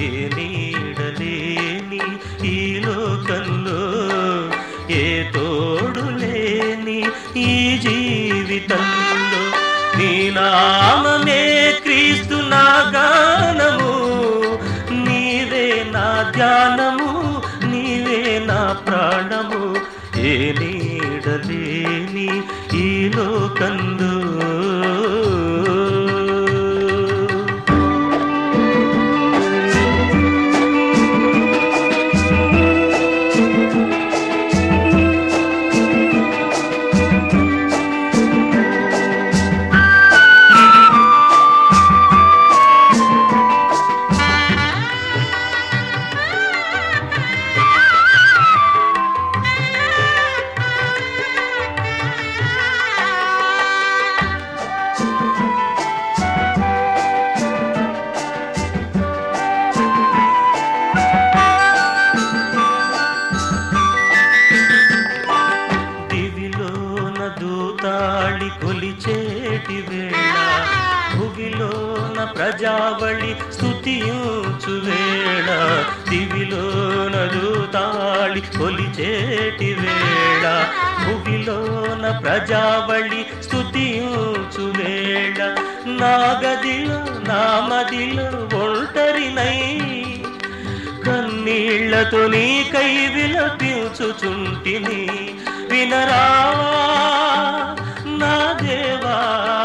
ఏ నీడలేని ఈ లోకంలో ఏ తోడు లేని ఈ జీవితంలో నీ నామమే క్రీస్తు నా గానము నీవే నా ధ్యానము నీవే నా ప్రాణము ఏ నీడలేని ఈ లోకంలో దివిలోన దూతాళి కొలిచేటి వేళ భువిలోన ప్రజావళి స్తుతించు వేళ దివిలోన దూతాళి కొలిచేటి వేళ భువిలోన ప్రజావళి స్తుతించు వేళ నా గదిలో నా మదిలో ఒంటరినై కన్నీళ్లతో నీకై విలపించుచుంటిని వినరావా నా దేవా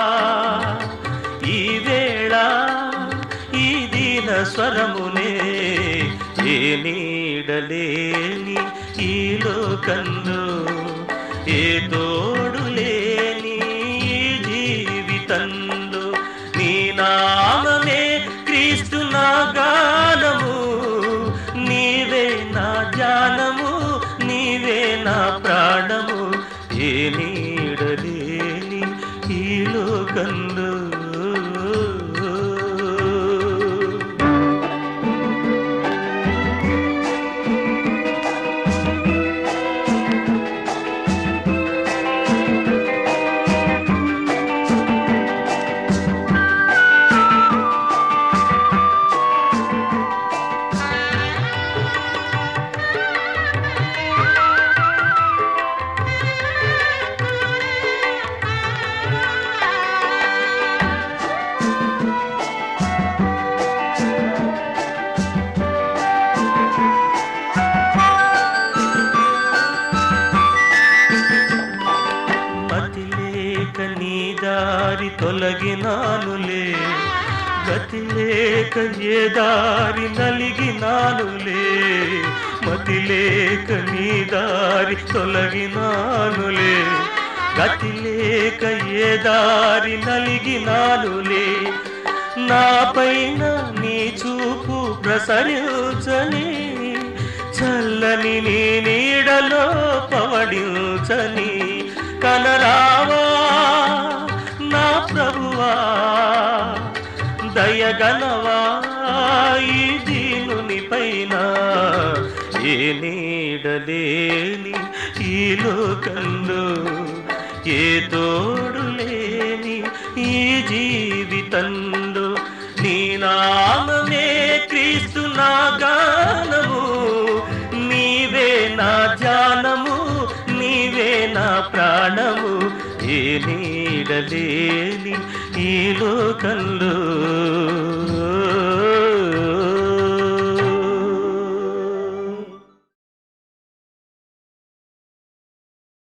ఈ వేళ ఈ దీన స్వరమునే ఏ నీడలేని ఈ లోకంలో ఏ తోడు లేని ఈ జీవితంలో నీ నామమే క్రీస్తు నా గానము నీవే నా ధ్యానము నీవే నా ప్రాణము ఏ నీడలేని ఈ లోకంలో మతి లేక నీ దారి తొలగినానులే గతి లేక ఏ దారి నలిగినానులే మతి లేక నీ దారి తొలగినానులే గతి లేక ఏ దారి నలిగినానులే నా పైన నీ చూపు ప్రసరించని చల్లని నీ నీడలో పవడించని కనరావా నా ప్రభువా దయగనవా ఈ దీనుని పైన ఏ నీడలేని ఈ లోకంలో ఏ తోడు లేని ఈ జీవితంలో నీ నామమే క్రీస్తు నా గానము నీవే నా ధ్యానము నీవే నా ప్రాణము ఏ నీడలేని ఈ లోకంలో